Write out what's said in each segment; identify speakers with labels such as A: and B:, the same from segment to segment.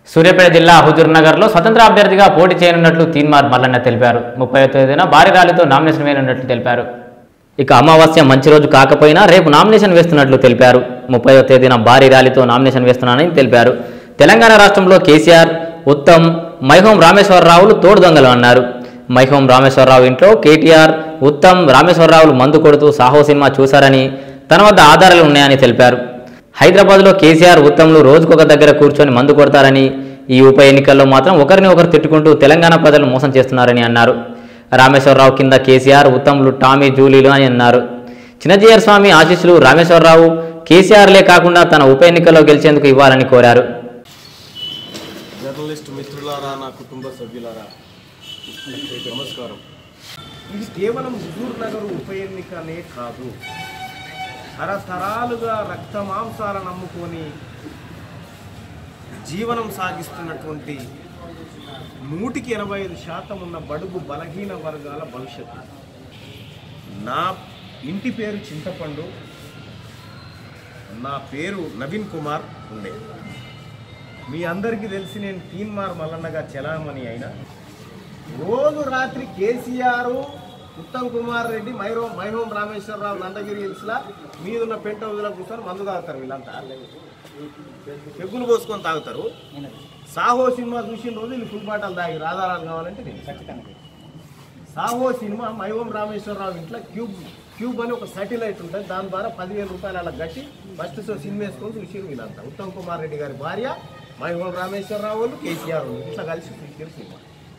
A: సూర్యాపేట జిల్లా హుజూర్నగర్లో స్వతంత్ర అభ్యర్థిగా పోటీ చేయనున్నట్లు తీన్మార్ మల్లన్న తెలిపారు ముప్పై తేదీన భారీ ర్యాలీతో నామినేషన్ వేయనున్నట్లు తెలిపారు ఇక అమావాస్య మంచి రోజు కాకపోయినా రేపు నామినేషన్ వేస్తున్నట్లు తెలిపారు ముప్పైవ తేదీన భారీ ర్యాలీతో నామినేషన్ వేస్తున్నానని తెలిపారు తెలంగాణ రాష్ట్రంలో కేసీఆర్ ఉత్తమ్ మైహోం రామేశ్వరరావులు తోడు దొంగలు అన్నారు మైహోం రామేశ్వరరావు ఇంట్లో కేటీఆర్ ఉత్తమ్ రామేశ్వరరావులు మందు కొడుతూ సాహో సినిమా చూశారని తన వద్ద ఆధారాలు ఉన్నాయని తెలిపారు హైదరాబాద్లో కేసీఆర్ ఉత్తమ్లు రోజుకొక దగ్గర కూర్చొని మందు కొడతారని ఈ ఉప ఎన్నికల్లో మాత్రం ఒకరిని ఒకరు తిట్టుకుంటూ తెలంగాణ ప్రజలు మోసం చేస్తున్నారని అన్నారు రామేశ్వరరావు కింద కేసీఆర్ ఉత్తమ్లు టామీ జూలీలు అని అన్నారు చిన్నజీయర్ స్వామి ఆశీస్సులు రామేశ్వరరావు కేసీఆర్లే కాకుండా తన ఉప ఎన్నికల్లో గెలిచేందుకు ఇవ్వాలని కోరారు
B: జర్నలిస్ట్ మిత్రులారా నా కుటుంబ సభ్యులారా నమస్కారం
C: ఇది కేవలం హుజూర్ నగర్ ఉప ఎన్నికనే కాదు తరతరాలుగా రక్త మాంసాల నమ్ముకొని జీవనం సాగిస్తున్నటువంటి నూటికి ఎనభై ఐదు శాతం ఉన్న బడుగు బలహీన వర్గాల భవిష్యత్తు నా ఇంటి పేరు చింతపండు నా పేరు నవీన్ కుమార్ ఉండే మీ అందరికీ తెలిసి నేను తీన్మార్ మల్లన్నగా చలామణి అయినా రోజు రాత్రి కేసీఆర్ ఉత్తమ్ కుమార్ రెడ్డి మైరో మైహోం రామేశ్వరరావు నందగిరి హిల్స్లా మీదున్న పెంట వదిలో కూర్చొని మందు తాగుతారు వీళ్ళంతా పెగ్గులు పోసుకొని తాగుతారు సాహో సినిమా చూసిన రోజు వీళ్ళు ఫుల్ బాటలు తాగి ఆధారాలు కావాలంటే నేను ఖచ్చితంగా సాహో సినిమా మైహోం రామేశ్వరరావు ఇంట్లో క్యూబ్ క్యూబ్ అని ఒక సాటిలైట్ ఉంటుంది దాని ద్వారా పదివేల రూపాయలు అలా కట్టి ఫస్ట్ షో సినిమా వేసుకొని చూసిరు వీళ్ళంతా ఉత్తమ్ కుమార్ రెడ్డి గారి భార్య మైహోం రామేశ్వరరావు వాళ్ళు కేసీఆర్ వాళ్ళు ఇట్లా కలిసి చూసిరు సినిమా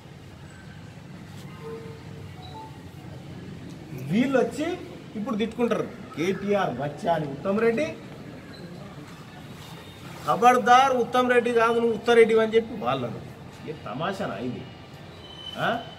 C: వీళ్ళు వచ్చి ఇప్పుడు తిట్టుకుంటారు కేటీఆర్ బచ్చా అని ఉత్తమ్ రెడ్డి ఖబర్దార్ ఉత్తమ్ రెడ్డి కాదు నువ్వు ఉత్తరెడ్డి అని చెప్పి వాళ్ళను ఏ తమాషానా ఇది ఆ?